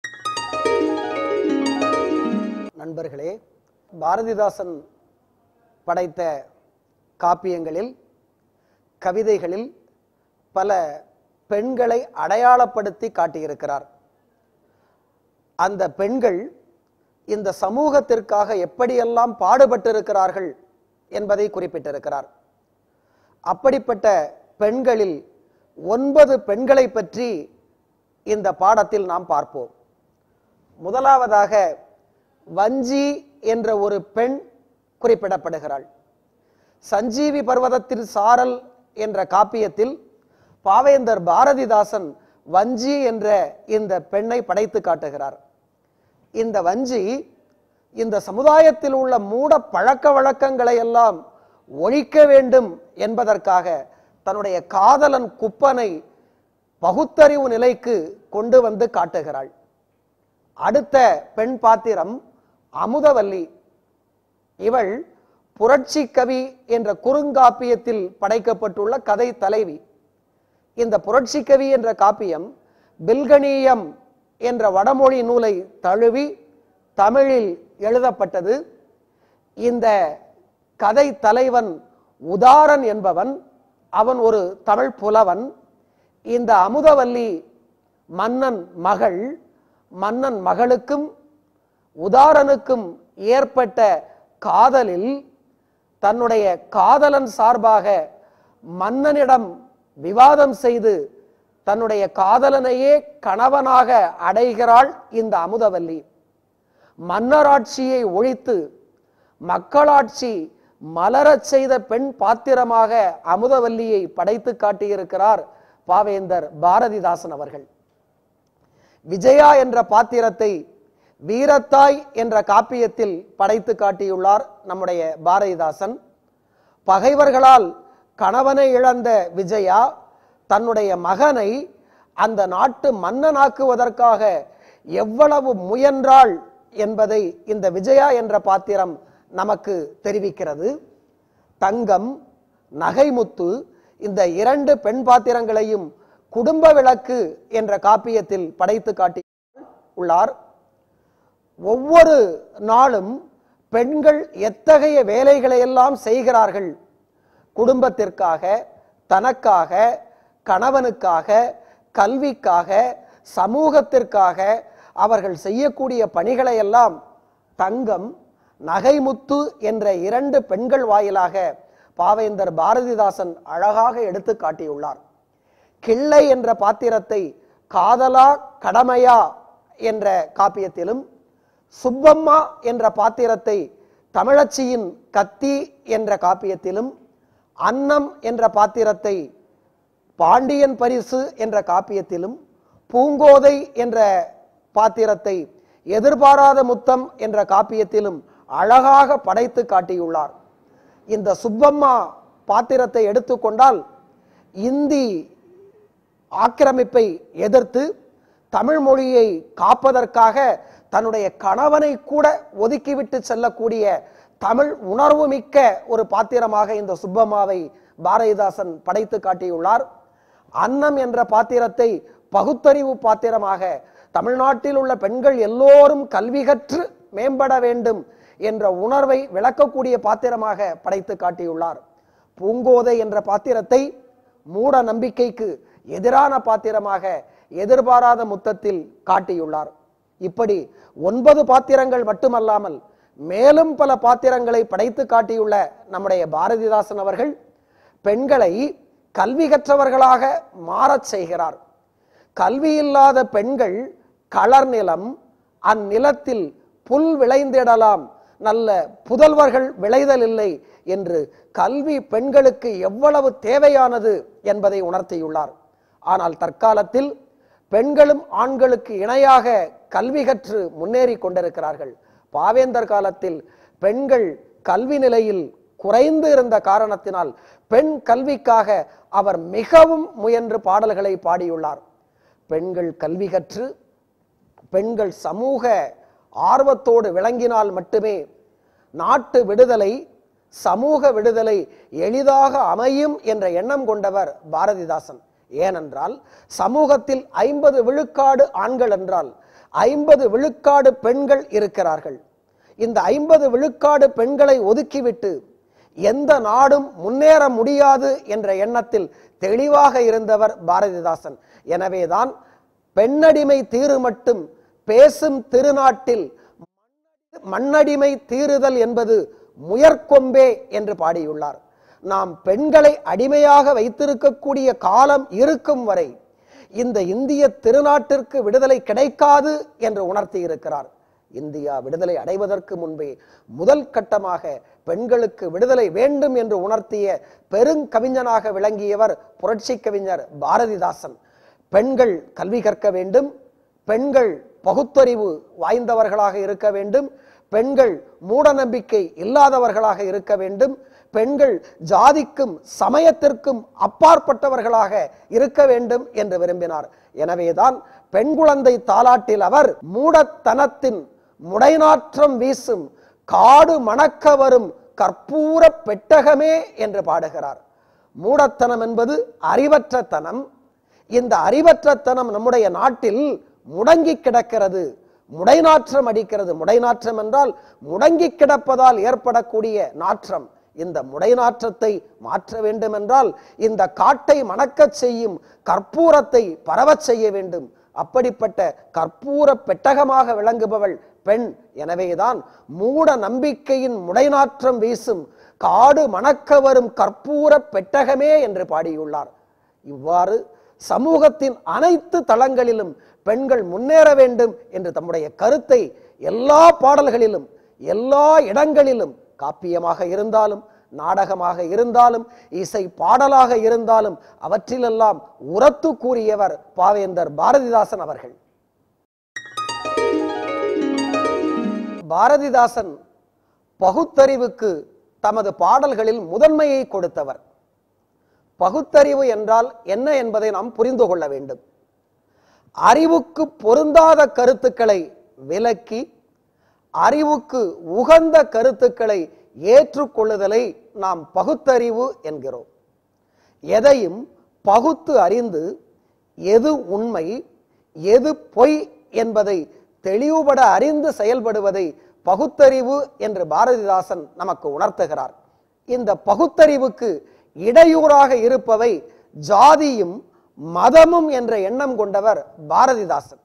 A: நண்பர்களே பாரதிதாசன் படைத்த காப்பியங்களில் கவிதைகளில் பல பெண்களை அடையாளப்படுத்தி காட்டியிருக்கிறார் அந்த பெண்கள் இந்த சமூகத்திற்காக எப்படியெல்லாம் பாடுபட்டிருக்கிறார்கள் என்பதை குறிப்பிட்டிருக்கிறார் அப்படிப்பட்ட பெண்களில் ஒன்பது பெண்களை பற்றி இந்த பாடத்தில் நாம் பார்ப்போம் முதலாவதாக வஞ்சி என்ற ஒரு பெண் குறிப்பிடப்படுகிறாள் சஞ்சீவி பர்வதத்தில் சாரல் என்ற காப்பியத்தில் பாவேந்தர் பாரதிதாசன் வஞ்சி என்ற இந்த பெண்ணை படைத்து காட்டுகிறார் இந்த வஞ்சி இந்த சமுதாயத்தில் உள்ள மூட பழக்க வழக்கங்களை எல்லாம் ஒழிக்க வேண்டும் என்பதற்காக தன்னுடைய காதலன் குப்பனை பகுத்தறிவு நிலைக்கு கொண்டு வந்து காட்டுகிறாள் அடுத்த பெண் பாத்திரம் அமுதவல்லி இவள் புரட்சி கவி என்ற குறுங்காப்பியத்தில் படைக்கப்பட்டுள்ள கதை தலைவி இந்த புரட்சி கவி என்ற காப்பியம் பில்கணியம் என்ற வடமொழி நூலை தழுவி தமிழில் எழுதப்பட்டது இந்த கதை தலைவன் உதாரன் என்பவன் அவன் ஒரு தமிழ் புலவன் இந்த அமுதவல்லி மன்னன் மகள் மன்னன் மகளுக்கும் உதாரனுக்கும் ஏற்பட்ட காதலில் தன்னுடைய காதலன் சார்பாக மன்னனிடம் விவாதம் செய்து தன்னுடைய காதலனையே கணவனாக அடைகிறாள் இந்த அமுதவல்லி மன்னராட்சியை ஒழித்து மக்களாட்சி மலரச் செய்த பெண் பாத்திரமாக அமுதவல்லியை படைத்து காட்டியிருக்கிறார் பாவேந்தர் பாரதிதாசன் அவர்கள் விஜயா என்ற பாத்திரத்தை வீரத்தாய் என்ற காப்பியத்தில் படைத்து காட்டியுள்ளார் நம்முடைய பாரதிதாசன் பகைவர்களால் கணவனை இழந்த விஜயா தன்னுடைய மகனை அந்த நாட்டு மன்னனாக்குவதற்காக எவ்வளவு முயன்றாள் என்பதை இந்த விஜயா என்ற பாத்திரம் நமக்கு தெரிவிக்கிறது தங்கம் நகைமுத்து இந்த இரண்டு பெண் பாத்திரங்களையும் குடும்ப விளக்கு என்ற காப்பியத்தில் படைத்து காட்டி உள்ளார் ஒவ்வொரு நாளும் பெண்கள் எத்தகைய வேலைகளை எல்லாம் செய்கிறார்கள் குடும்பத்திற்காக தனக்காக கணவனுக்காக கல்விக்காக சமூகத்திற்காக அவர்கள் செய்யக்கூடிய பணிகளை எல்லாம் தங்கம் நகைமுத்து என்ற இரண்டு பெண்கள் வாயிலாக பாவேந்தர் பாரதிதாசன் அழகாக எடுத்து காட்டியுள்ளார் கிள்ளை என்ற பாத்திரத்தை காதலா கடமையா என்ற காப்பியத்திலும் சுப்பம்மா என்ற பாத்திரத்தை தமிழச்சியின் கத்தி என்ற காப்பியத்திலும் அன்னம் என்ற பாத்திரத்தை பாண்டியன் பரிசு என்ற காப்பியத்திலும் பூங்கோதை என்ற பாத்திரத்தை எதிர்பாராத முத்தம் என்ற காப்பியத்திலும் அழகாக படைத்து காட்டியுள்ளார் இந்த சுப்பம்மா பாத்திரத்தை எடுத்துக்கொண்டால் இந்தி ஆக்கிரமிப்பை எதிர்த்து தமிழ் மொழியை காப்பதற்காக தன்னுடைய கணவனை கூட ஒதுக்கிவிட்டு செல்லக்கூடிய தமிழ் உணர்வு மிக்க ஒரு பாத்திரமாக இந்த சுப்பம்மாவை பாரதிதாசன் படைத்து காட்டியுள்ளார் அன்னம் என்ற பாத்திரத்தை பகுத்தறிவு பாத்திரமாக தமிழ்நாட்டில் உள்ள பெண்கள் எல்லோரும் கல்வி கற்று மேம்பட வேண்டும் என்ற உணர்வை விளக்கக்கூடிய பாத்திரமாக படைத்து காட்டியுள்ளார் பூங்கோதை என்ற பாத்திரத்தை மூட நம்பிக்கைக்கு எதிரான பாத்திரமாக எதிர்பாராத முத்தத்தில் காட்டியுள்ளார் இப்படி ஒன்பது பாத்திரங்கள் மட்டுமல்லாமல் மேலும் பல பாத்திரங்களை படைத்து காட்டியுள்ள நம்முடைய பாரதிதாசன் அவர்கள் பெண்களை கல்வி கற்றவர்களாக மாறச் செய்கிறார் கல்வி இல்லாத பெண்கள் களர் நிலம் அந்நிலத்தில் புல் விளைந்திடலாம் நல்ல புதல்வர்கள் விளைதல் இல்லை என்று கல்வி பெண்களுக்கு எவ்வளவு தேவையானது என்பதை உணர்த்தியுள்ளார் ஆனால் தற்காலத்தில் பெண்களும் ஆண்களுக்கு இணையாக கல்வி கற்று முன்னேறி கொண்டிருக்கிறார்கள் பாவேந்தர் காலத்தில் பெண்கள் கல்வி நிலையில் குறைந்து இருந்த காரணத்தினால் பெண் கல்விக்காக அவர் மிகவும் முயன்று பாடல்களை பாடியுள்ளார் பெண்கள் கல்வி கற்று பெண்கள் சமூக ஆர்வத்தோடு விளங்கினால் மட்டுமே நாட்டு விடுதலை சமூக விடுதலை எளிதாக அமையும் என்ற எண்ணம் கொண்டவர் பாரதிதாசன் ஏனென்றால் சமூகத்தில் ஐம்பது விழுக்காடு ஆண்கள் என்றால் ஐம்பது விழுக்காடு பெண்கள் இருக்கிறார்கள் இந்த ஐம்பது விழுக்காடு பெண்களை ஒதுக்கிவிட்டு எந்த நாடும் முன்னேற முடியாது என்ற எண்ணத்தில் தெளிவாக இருந்தவர் பாரதிதாசன் எனவேதான் பெண்ணடிமை தீரு மட்டும் பேசும் திருநாட்டில் மண்ணடிமை தீருதல் என்பது முயற்கொம்பே என்று பாடியுள்ளார் நாம் பெண்களை அடிமையாக வைத்திருக்கக்கூடிய காலம் இருக்கும் வரை இந்த இந்திய திருநாட்டிற்கு விடுதலை கிடைக்காது என்று உணர்த்தி இருக்கிறார் இந்தியா விடுதலை அடைவதற்கு முன்பே முதல் கட்டமாக பெண்களுக்கு விடுதலை வேண்டும் என்று உணர்த்திய பெருங்கவிஞனாக விளங்கியவர் புரட்சி கவிஞர் பாரதிதாசன் பெண்கள் கல்வி கற்க வேண்டும் பெண்கள் பகுத்தறிவு வாய்ந்தவர்களாக இருக்க வேண்டும் பெண்கள் மூட நம்பிக்கை இல்லாதவர்களாக இருக்க வேண்டும் பெண்கள் ஜாதிக்கும் சமயத்திற்கும் அப்பாற்பட்டவர்களாக இருக்க வேண்டும் என்று விரும்பினார் எனவேதான் பெண் குழந்தை தாலாட்டில் அவர் மூடத்தனத்தின் முடைநாற்றம் வீசும் காடு மணக்க வரும் கற்பூர பெட்டகமே என்று பாடுகிறார் மூடத்தனம் என்பது அறிவற்ற தனம் இந்த அறிவற்றத்தனம் நம்முடைய நாட்டில் முடங்கி கிடக்கிறது முடைநாற்றம் அடிக்கிறது முடைநாற்றம் என்றால் முடங்கி கிடப்பதால் ஏற்படக்கூடிய நாற்றம் இந்த முடைநாற்றத்தை மாற்ற வேண்டும் என்றால் இந்த காட்டை மணக்கச் செய்யும் கற்பூரத்தை பரவச் செய்ய வேண்டும் அப்படிப்பட்ட கற்பூர பெட்டகமாக விளங்குபவள் பெண் எனவேதான் மூட நம்பிக்கையின் முடைநாற்றம் வீசும் காடு மணக்க வரும் கற்பூர பெட்டகமே என்று பாடியுள்ளார் இவ்வாறு சமூகத்தின் அனைத்து தளங்களிலும் பெண்கள் முன்னேற வேண்டும் என்று தம்முடைய கருத்தை எல்லா பாடல்களிலும் எல்லா இடங்களிலும் காப்பியமாக இருந்தாலும் நாடகமாக இருந்தாலும் இசை பாடலாக இருந்தாலும் அவற்றிலெல்லாம் உரத்து கூறியவர் பாவேந்தர் பாரதிதாசன் அவர்கள் பாரதிதாசன் பகுத்தறிவுக்கு தமது பாடல்களில் முதன்மையை கொடுத்தவர் பகுத்தறிவு என்றால் என்ன என்பதை நாம் புரிந்து கொள்ள வேண்டும் அறிவுக்கு பொருந்தாத கருத்துக்களை விலக்கி அறிவுக்கு உகந்த கருத்துக்களை ஏற்றுக்கொள்ளுதலை நாம் பகுத்தறிவு என்கிறோம் எதையும் பகுத்து அறிந்து எது உண்மை எது பொய் என்பதை தெளிவுபட அறிந்து செயல்படுவதை பகுத்தறிவு என்று பாரதிதாசன் நமக்கு உணர்த்துகிறார் இந்த பகுத்தறிவுக்கு இடையூறாக இருப்பவை ஜாதியும் மதமும் என்ற எண்ணம் கொண்டவர் பாரதிதாசன்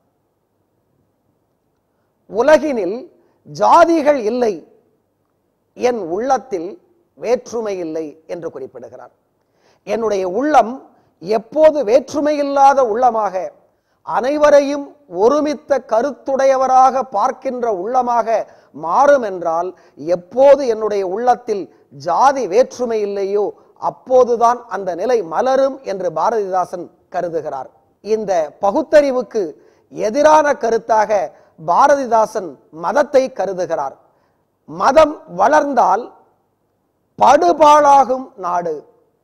A: உலகினில் ஜாதிகள் இல்லை என் உள்ளத்தில் வேற்றுமை இல்லை என்று குறிப்பிடுகிறார் என்னுடைய உள்ளம் எப்போது வேற்றுமை இல்லாத உள்ளமாக அனைவரையும் ஒருமித்த கருத்துடையவராக பார்க்கின்ற உள்ளமாக மாறும் என்றால் எப்போது என்னுடைய உள்ளத்தில் ஜாதி வேற்றுமை இல்லையோ அப்போதுதான் அந்த நிலை மலரும் என்று பாரதிதாசன் கருதுகிறார் இந்த பகுத்தறிவுக்கு எதிரான கருத்தாக பாரதிதாசன் மதத்தை கருதுகிறார் மதம் வளர்ந்தால் படுபாழாகும் நாடு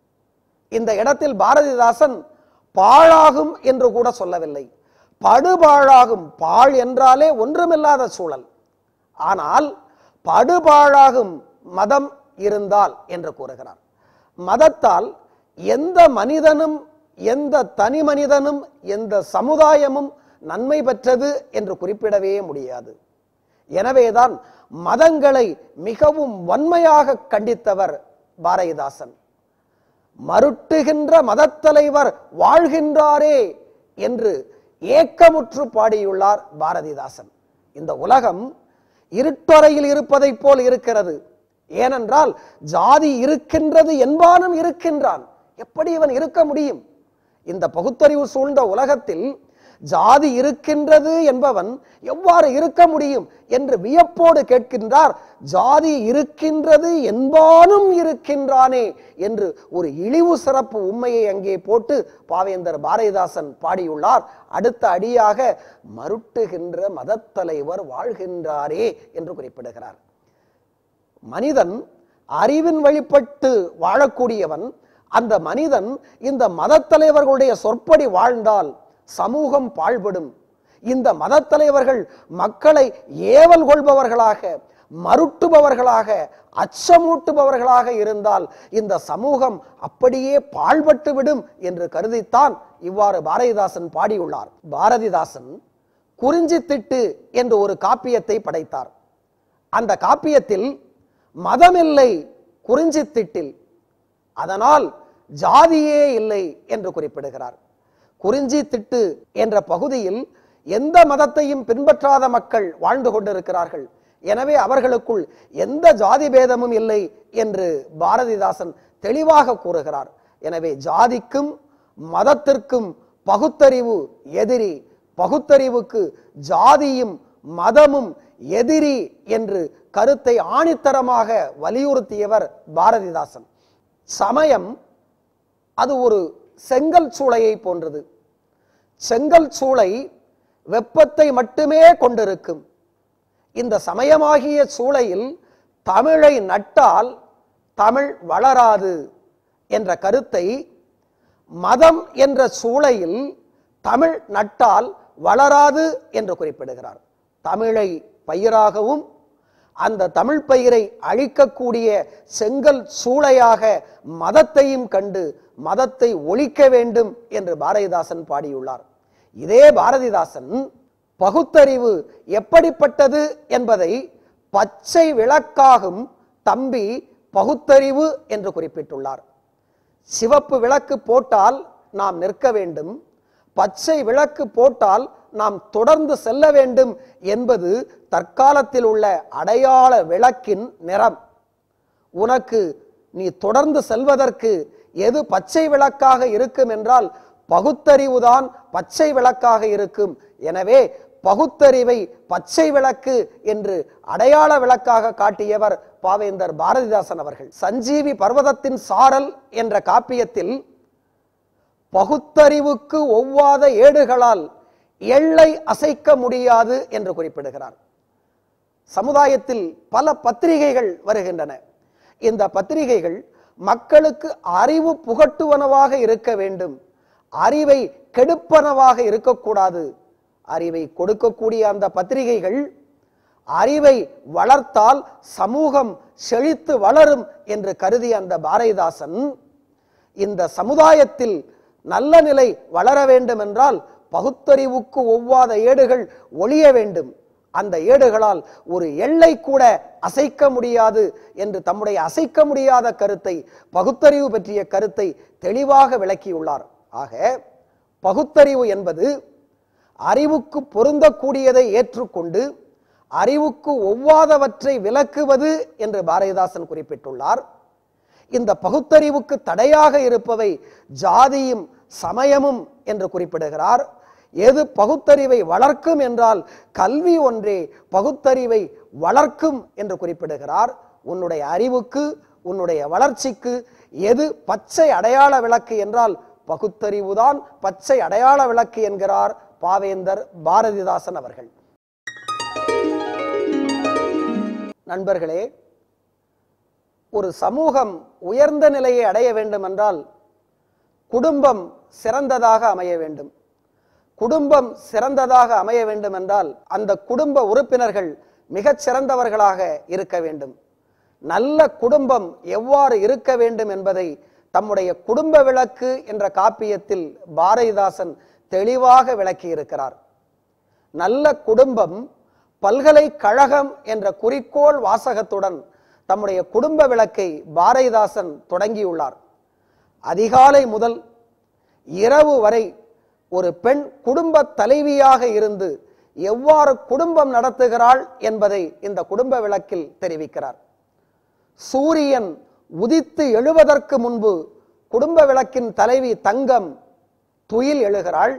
A: இந்த இடத்தில் பாரதிதாசன் பாழாகும் என்று கூட சொல்லவில்லை படுபாழாகும் பாழ் என்றாலே ஒன்றுமில்லாத சூழல் ஆனால் படுபாழாகும் மதம் இருந்தால் என்று கூறுகிறார் மதத்தால் எந்த மனிதனும் எந்த தனி மனிதனும் எந்த சமுதாயமும் நன்மை பெற்றது என்று குறிப்பிடவே முடியாது எனவேதான் மதங்களை மிகவும் வன்மையாக கண்டித்தவர் பாரதிதாசன் மருட்டுகின்ற மதத்தலைவர் வாழ்கின்றாரே என்று ஏக்கமுற்று பாடியுள்ளார் பாரதிதாசன் இந்த உலகம் இருட்டறையில் இருப்பதைப் போல் இருக்கிறது ஏனென்றால் ஜாதி இருக்கின்றது என்பானும் இருக்கின்றான் எப்படி இவன் இருக்க முடியும் இந்த பகுத்தறிவு சூழ்ந்த உலகத்தில் ஜாதி இருக்கின்றது என்பவன் எவ்வாறு இருக்க முடியும் என்று வியப்போடு கேட்கின்றார் ஜாதி இருக்கின்றது என்பானும் இருக்கின்றானே என்று ஒரு இழிவு சிறப்பு உண்மையை அங்கே போட்டு பாவேந்தர் பாரதிதாசன் பாடியுள்ளார் அடுத்த அடியாக மருட்டுகின்ற மதத்தலைவர் வாழ்கின்றாரே என்று குறிப்பிடுகிறார் மனிதன் அறிவின் வழிபட்டு வாழக்கூடியவன் அந்த மனிதன் இந்த மதத்தலைவர்களுடைய சொற்படி வாழ்ந்தால் சமூகம் பாழ்படும் இந்த மதத்தலைவர்கள் மக்களை ஏவல் கொள்பவர்களாக மருட்டுபவர்களாக அச்சமூட்டுபவர்களாக இருந்தால் இந்த சமூகம் அப்படியே பாழ்பட்டு விடும் என்று கருதித்தான் இவ்வாறு பாரதிதாசன் பாடியுள்ளார் பாரதிதாசன் குறிஞ்சி திட்டு என்று ஒரு காப்பியத்தை படைத்தார் அந்த காப்பியத்தில் மதமில்லை குறிஞ்சி திட்டில் அதனால் ஜாதியே இல்லை என்று குறிப்பிடுகிறார் குறிஞ்சி திட்டு என்ற பகுதியில் எந்த மதத்தையும் பின்பற்றாத மக்கள் வாழ்ந்து கொண்டிருக்கிறார்கள் எனவே அவர்களுக்குள் எந்த ஜாதி பேதமும் இல்லை என்று பாரதிதாசன் தெளிவாக கூறுகிறார் எனவே ஜாதிக்கும் மதத்திற்கும் பகுத்தறிவு எதிரி பகுத்தறிவுக்கு ஜாதியும் மதமும் எதிரி என்று கருத்தை ஆணித்தரமாக வலியுறுத்தியவர் பாரதிதாசன் சமயம் அது ஒரு செங்கல் சூளையை போன்றது செங்கல் சூளை வெப்பத்தை மட்டுமே கொண்டிருக்கும் இந்த சமயமாகிய சூளையில் தமிழை நட்டால் தமிழ் வளராது என்ற கருத்தை மதம் என்ற சூளையில் தமிழ் நட்டால் வளராது என்று குறிப்பிடுகிறார் தமிழை பயிராகவும் அந்த தமிழ் பயிரை அழிக்கக்கூடிய செங்கல் சூளையாக மதத்தையும் கண்டு மதத்தை ஒழிக்க வேண்டும் என்று பாரதிதாசன் பாடியுள்ளார் இதே பாரதிதாசன் பகுத்தறிவு எப்படிப்பட்டது என்பதை பச்சை விளக்காகும் தம்பி பகுத்தறிவு என்று குறிப்பிட்டுள்ளார் சிவப்பு விளக்கு போட்டால் நாம் நிற்க வேண்டும் பச்சை விளக்கு போட்டால் நாம் தொடர்ந்து செல்ல வேண்டும் என்பது தற்காலத்தில் உள்ள அடையாள விளக்கின் நிறம் உனக்கு நீ தொடர்ந்து செல்வதற்கு எது பச்சை விளக்காக இருக்கும் என்றால் பகுத்தறிவுதான் பச்சை விளக்காக இருக்கும் எனவே பகுத்தறிவை பச்சை விளக்கு என்று அடையாள விளக்காக காட்டியவர் பாவேந்தர் பாரதிதாசன் அவர்கள் சஞ்சீவி பர்வதத்தின் சாரல் என்ற காப்பியத்தில் பகுத்தறிவுக்கு ஒவ்வாத ஏடுகளால் எள்ளை அசைக்க முடியாது என்று குறிப்பிடுகிறார் சமுதாயத்தில் பல பத்திரிகைகள் வருகின்றன இந்த பத்திரிகைகள் மக்களுக்கு அறிவு புகட்டுவனவாக இருக்க வேண்டும் அறிவை கெடுப்பனவாக இருக்கக்கூடாது அறிவை கொடுக்கக்கூடிய அந்த பத்திரிகைகள் அறிவை வளர்த்தால் சமூகம் செழித்து வளரும் என்று கருதிய அந்த பாரதிதாசன் இந்த சமுதாயத்தில் நல்ல நிலை வளர வேண்டும் என்றால் பகுத்தறிவுக்கு ஒவ்வாத ஏடுகள் ஒழிய வேண்டும் அந்த ஏடுகளால் ஒரு எல்லை கூட அசைக்க முடியாது என்று தம்முடைய அசைக்க முடியாத கருத்தை பகுத்தறிவு பற்றிய கருத்தை தெளிவாக விளக்கியுள்ளார் ஆக பகுத்தறிவு என்பது அறிவுக்கு பொருந்தக்கூடியதை ஏற்றுக்கொண்டு அறிவுக்கு ஒவ்வாதவற்றை விலக்குவது என்று பாரதிதாசன் குறிப்பிட்டுள்ளார் இந்த பகுத்தறிவுக்கு தடையாக இருப்பவை ஜாதியும் சமயமும் என்று குறிப்பிடுகிறார் எது பகுத்தறிவை வளர்க்கும் என்றால் கல்வி ஒன்றே பகுத்தறிவை வளர்க்கும் என்று குறிப்பிடுகிறார் உன்னுடைய அறிவுக்கு உன்னுடைய வளர்ச்சிக்கு எது பச்சை அடையாள விளக்கு என்றால் பகுத்தறிவுதான் பச்சை அடையாள விளக்கு என்கிறார் பாவேந்தர் பாரதிதாசன் அவர்கள் நண்பர்களே ஒரு சமூகம் உயர்ந்த நிலையை அடைய வேண்டும் என்றால் குடும்பம் சிறந்ததாக அமைய வேண்டும் குடும்பம் சிறந்ததாக அமைய வேண்டும் என்றால் அந்த குடும்ப உறுப்பினர்கள் மிகச் சிறந்தவர்களாக இருக்க வேண்டும் நல்ல குடும்பம் எவ்வாறு இருக்க வேண்டும் என்பதை தம்முடைய குடும்ப விளக்கு என்ற காப்பியத்தில் பாரதிதாசன் தெளிவாக விளக்கி இருக்கிறார் நல்ல குடும்பம் பல்கலைக்கழகம் என்ற குறிக்கோள் வாசகத்துடன் தம்முடைய குடும்ப விளக்கை பாரதிதாசன் தொடங்கியுள்ளார் அதிகாலை முதல் இரவு வரை ஒரு பெண் குடும்ப தலைவியாக இருந்து எவ்வாறு குடும்பம் நடத்துகிறாள் என்பதை இந்த குடும்ப விளக்கில் தெரிவிக்கிறார் சூரியன் உதித்து எழுவதற்கு முன்பு குடும்ப விளக்கின் தலைவி தங்கம் துயில் எழுகிறாள்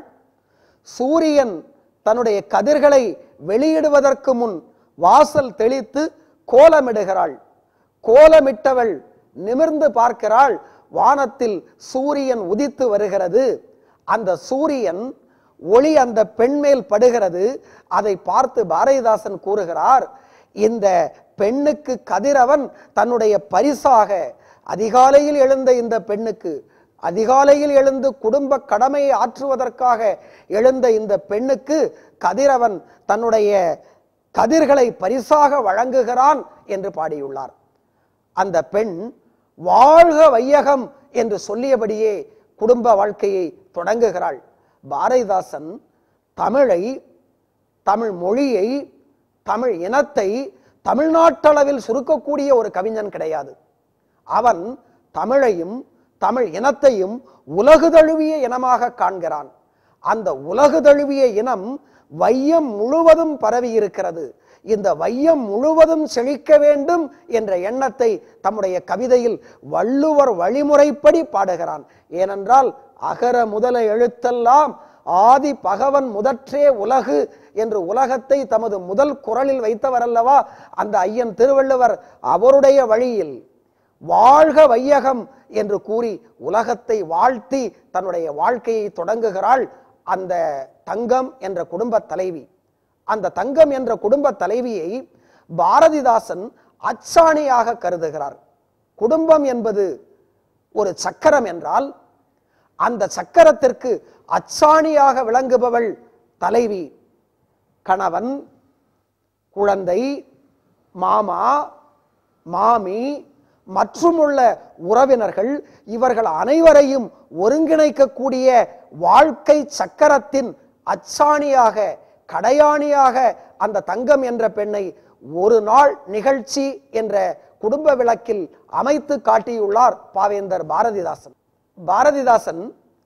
A: சூரியன் தன்னுடைய கதிர்களை வெளியிடுவதற்கு முன் வாசல் தெளித்து கோலமிடுகிறாள் கோலமிட்டவள் நிமிர்ந்து பார்க்கிறாள் வானத்தில் சூரியன் உதித்து வருகிறது அந்த சூரியன் ஒளி அந்த பெண் மேல் படுகிறது அதை பார்த்து பாரதிதாசன் கூறுகிறார் இந்த பெண்ணுக்கு கதிரவன் தன்னுடைய பரிசாக அதிகாலையில் எழுந்த இந்த பெண்ணுக்கு அதிகாலையில் எழுந்து குடும்ப கடமையை ஆற்றுவதற்காக எழுந்த இந்த பெண்ணுக்கு கதிரவன் தன்னுடைய கதிர்களை பரிசாக வழங்குகிறான் என்று பாடியுள்ளார் அந்த பெண் வாழ்க வையகம் என்று சொல்லியபடியே குடும்ப வாழ்க்கையை தொடங்குகிறாள் பாரதிதாசன் தமிழை தமிழ் மொழியை தமிழ் இனத்தை தமிழ்நாட்டளவில் சுருக்கக்கூடிய ஒரு கவிஞன் கிடையாது அவன் தமிழையும் தமிழ் இனத்தையும் உலகு தழுவிய இனமாக காண்கிறான் அந்த உலகு தழுவிய இனம் வையம் முழுவதும் பரவி இருக்கிறது இந்த வையம் முழுவதும் செழிக்க வேண்டும் என்ற எண்ணத்தை தம்முடைய கவிதையில் வள்ளுவர் வழிமுறைப்படி பாடுகிறான் ஏனென்றால் அகர முதல எழுத்தெல்லாம் ஆதி பகவன் முதற்றே உலகு என்று உலகத்தை தமது முதல் குரலில் வைத்தவர் அல்லவா அந்த ஐயன் திருவள்ளுவர் அவருடைய வழியில் வாழ்க வையகம் என்று கூறி உலகத்தை வாழ்த்தி தன்னுடைய வாழ்க்கையை தொடங்குகிறாள் அந்த தங்கம் என்ற குடும்ப தலைவி அந்த தங்கம் என்ற குடும்ப தலைவியை பாரதிதாசன் அச்சாணியாக கருதுகிறார் குடும்பம் என்பது ஒரு சக்கரம் என்றால் அந்த சக்கரத்திற்கு அச்சாணியாக விளங்குபவள் தலைவி கணவன் குழந்தை மாமா மாமி மற்றுமுள்ள உறவினர்கள் இவர்கள் அனைவரையும் ஒருங்கிணைக்கக்கூடிய வாழ்க்கை சக்கரத்தின் அச்சாணியாக கடையாணியாக அந்த தங்கம் என்ற பெண்ணை ஒரு நாள் நிகழ்ச்சி என்ற குடும்ப விளக்கில் அமைத்து காட்டியுள்ளார் பாவேந்தர் பாரதிதாசன் பாரதிதாசன்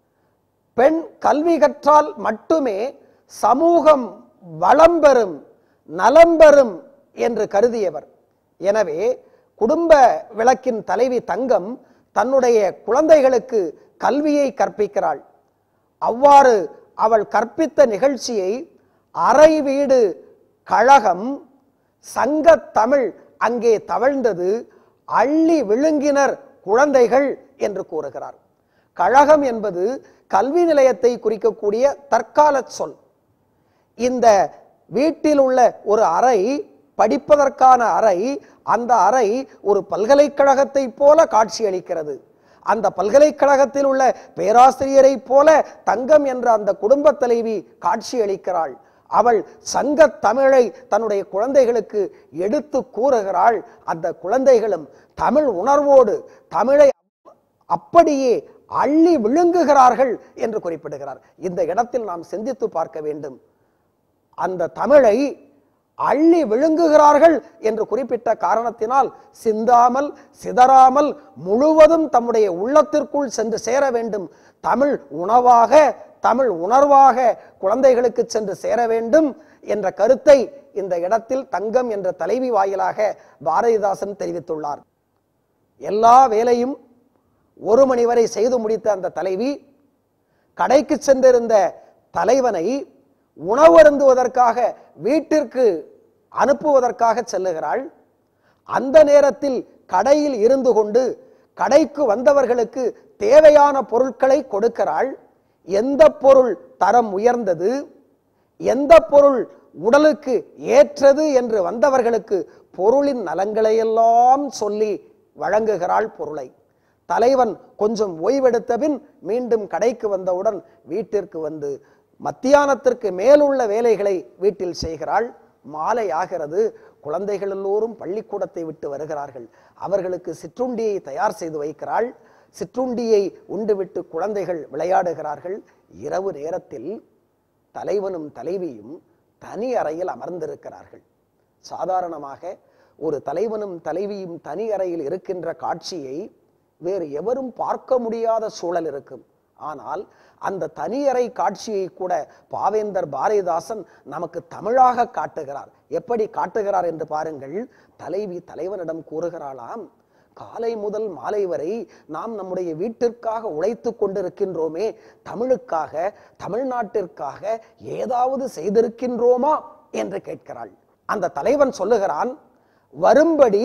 A: பெண் கல்வி கற்றால் மட்டுமே சமூகம் வளம் பெறும் நலம் பெறும் என்று கருதியவர் எனவே குடும்ப விளக்கின் தலைவி தங்கம் தன்னுடைய குழந்தைகளுக்கு கல்வியை கற்பிக்கிறாள் அவ்வாறு அவள் கற்பித்த நிகழ்ச்சியை அரை வீடு கழகம் சங்கத் தமிழ் அங்கே தவழ்ந்தது அள்ளி விழுங்கினர் குழந்தைகள் என்று கூறுகிறார் கழகம் என்பது கல்வி நிலையத்தை குறிக்கக்கூடிய தற்கால சொல் இந்த வீட்டில் உள்ள ஒரு அறை படிப்பதற்கான அறை அந்த அறை ஒரு பல்கலைக்கழகத்தை போல காட்சியளிக்கிறது அந்த பல்கலைக்கழகத்தில் உள்ள பேராசிரியரை போல தங்கம் என்ற அந்த குடும்ப தலைவி காட்சியளிக்கிறாள் அவள் சங்க தமிழை தன்னுடைய குழந்தைகளுக்கு எடுத்து கூறுகிறாள் அந்த குழந்தைகளும் தமிழ் உணர்வோடு தமிழை அப்படியே அள்ளி விழுங்குகிறார்கள் என்று குறிப்பிடுகிறார் இந்த இடத்தில் நாம் சிந்தித்து பார்க்க வேண்டும் அந்த தமிழை அள்ளி விழுங்குகிறார்கள் என்று குறிப்பிட்ட காரணத்தினால் சிந்தாமல் சிதறாமல் முழுவதும் தம்முடைய உள்ளத்திற்குள் சென்று சேர வேண்டும் தமிழ் உணவாக தமிழ் உணர்வாக குழந்தைகளுக்கு சென்று சேர வேண்டும் என்ற கருத்தை இந்த இடத்தில் தங்கம் என்ற தலைவி வாயிலாக பாரதிதாசன் தெரிவித்துள்ளார் எல்லா வேலையும் ஒரு மணி வரை செய்து முடித்த அந்த தலைவி கடைக்கு சென்றிருந்த தலைவனை உணவருந்துவதற்காக வீட்டிற்கு அனுப்புவதற்காக செல்லுகிறாள் அந்த நேரத்தில் கடையில் இருந்து கொண்டு கடைக்கு வந்தவர்களுக்கு தேவையான பொருட்களை கொடுக்கிறாள் எந்த பொருள் தரம் உயர்ந்தது எந்த பொருள் உடலுக்கு ஏற்றது என்று வந்தவர்களுக்கு பொருளின் நலங்களையெல்லாம் சொல்லி வழங்குகிறாள் பொருளை தலைவன் கொஞ்சம் ஓய்வெடுத்த பின் மீண்டும் கடைக்கு வந்தவுடன் வீட்டிற்கு வந்து மத்தியானத்திற்கு மேலுள்ள வேலைகளை வீட்டில் செய்கிறாள் மாலை ஆகிறது குழந்தைகள் எல்லோரும் பள்ளிக்கூடத்தை விட்டு வருகிறார்கள் அவர்களுக்கு சிற்றுண்டியை தயார் செய்து வைக்கிறாள் சிற்றுண்டியை உண்டுவிட்டு குழந்தைகள் விளையாடுகிறார்கள் இரவு நேரத்தில் தலைவனும் தலைவியும் தனி அறையில் அமர்ந்திருக்கிறார்கள் சாதாரணமாக ஒரு தலைவனும் தலைவியும் தனி அறையில் இருக்கின்ற காட்சியை வேறு எவரும் பார்க்க முடியாத சூழல் இருக்கும் ஆனால் அந்த தனியறை காட்சியை கூட பாவேந்தர் பாரதிதாசன் நமக்கு தமிழாக காட்டுகிறார் எப்படி காட்டுகிறார் என்று பாருங்கள் தலைவி தலைவனிடம் கூறுகிறாளாம் காலை முதல் மாலை வரை நாம் நம்முடைய வீட்டிற்காக உழைத்து கொண்டிருக்கின்றோமே தமிழுக்காக தமிழ்நாட்டிற்காக ஏதாவது செய்திருக்கின்றோமா என்று கேட்கிறாள் அந்த தலைவன் சொல்லுகிறான் வரும்படி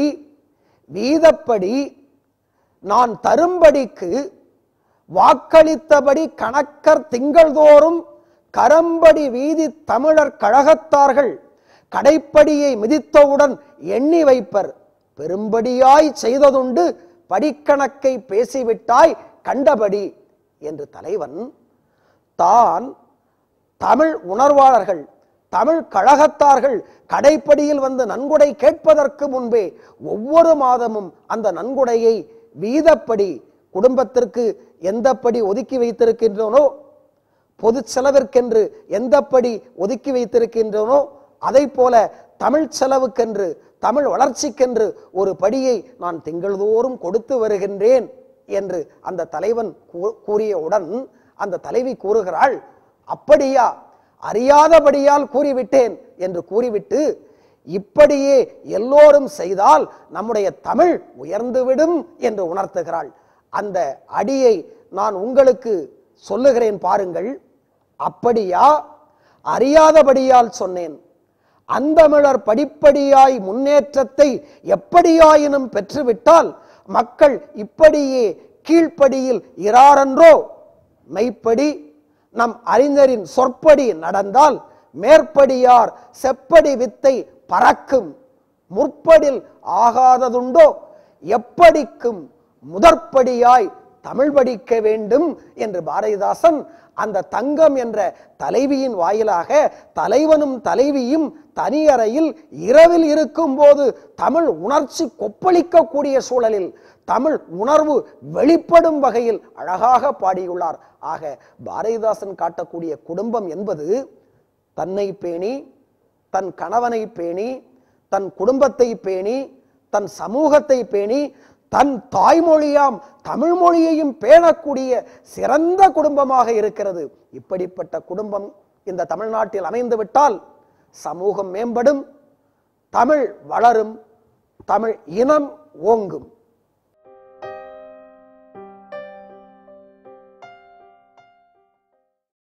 A: வீதப்படி நான் தரும்படிக்கு வாக்களித்தபடி கணக்கர் திங்கள்தோறும் கரம்படி வீதி தமிழர் கழகத்தார்கள் கடைப்படியை மிதித்தவுடன் எண்ணி வைப்பர் பெரும்படியாய் செய்ததுண்டு படிக்கணக்கை பேசிவிட்டாய் கண்டபடி என்று தலைவன் தான் தமிழ் உணர்வாளர்கள் தமிழ் கழகத்தார்கள் கடைப்படியில் வந்து நன்கொடை கேட்பதற்கு முன்பே ஒவ்வொரு மாதமும் அந்த நன்கொடையை வீதப்படி குடும்பத்திற்கு எந்தப்படி ஒதுக்கி வைத்திருக்கின்றனோ பொது செலவிற்கென்று எந்தப்படி ஒதுக்கி வைத்திருக்கின்றனோ அதை போல தமிழ் செலவுக்கென்று தமிழ் வளர்ச்சிக்கென்று ஒரு படியை நான் திங்கள்தோறும் கொடுத்து வருகின்றேன் என்று அந்த தலைவன் கூ- கூறியவுடன் அந்த தலைவி கூறுகிறாள் அப்படியா அறியாதபடியால் கூறிவிட்டேன் என்று கூறிவிட்டு இப்படியே எல்லோரும் செய்தால் நம்முடைய தமிழ் உயர்ந்துவிடும் என்று உணர்த்துகிறாள் அந்த அடியை நான் உங்களுக்கு சொல்லுகிறேன் பாருங்கள் அப்படியா அறியாதபடியால் சொன்னேன் அந்தமிழர் படிப்படியாய் முன்னேற்றத்தை எப்படியாயினும் பெற்றுவிட்டால் மக்கள் இப்படியே கீழ்ப்படியில் இராரென்றோ மெய்ப்படி நம் அறிஞரின் சொற்படி நடந்தால் மேற்படியார் செப்படி வித்தை பறக்கும் முற்படில் ஆகாததுண்டோ எப்படிக்கும் முதற்படியாய் தமிழ் படிக்க வேண்டும் என்று பாரதிதாசன் அந்த தங்கம் என்ற தலைவியின் வாயிலாக தலைவனும் தலைவியும் தனியறையில் இரவில் இருக்கும்போது தமிழ் உணர்ச்சி கொப்பளிக்கக்கூடிய சூழலில் தமிழ் உணர்வு வெளிப்படும் வகையில் அழகாக பாடியுள்ளார் ஆக பாரதிதாசன் காட்டக்கூடிய குடும்பம் என்பது தன்னை பேணி தன் கணவனை பேணி தன் குடும்பத்தை பேணி தன் சமூகத்தை பேணி தன் தாய்மொழியாம் தமிழ் மொழியையும் பேணக்கூடிய சிறந்த குடும்பமாக இருக்கிறது இப்படிப்பட்ட குடும்பம் இந்த தமிழ்நாட்டில் அமைந்து விட்டால் சமூகம் மேம்படும் தமிழ் வளரும் தமிழ் இனம் ஓங்கும்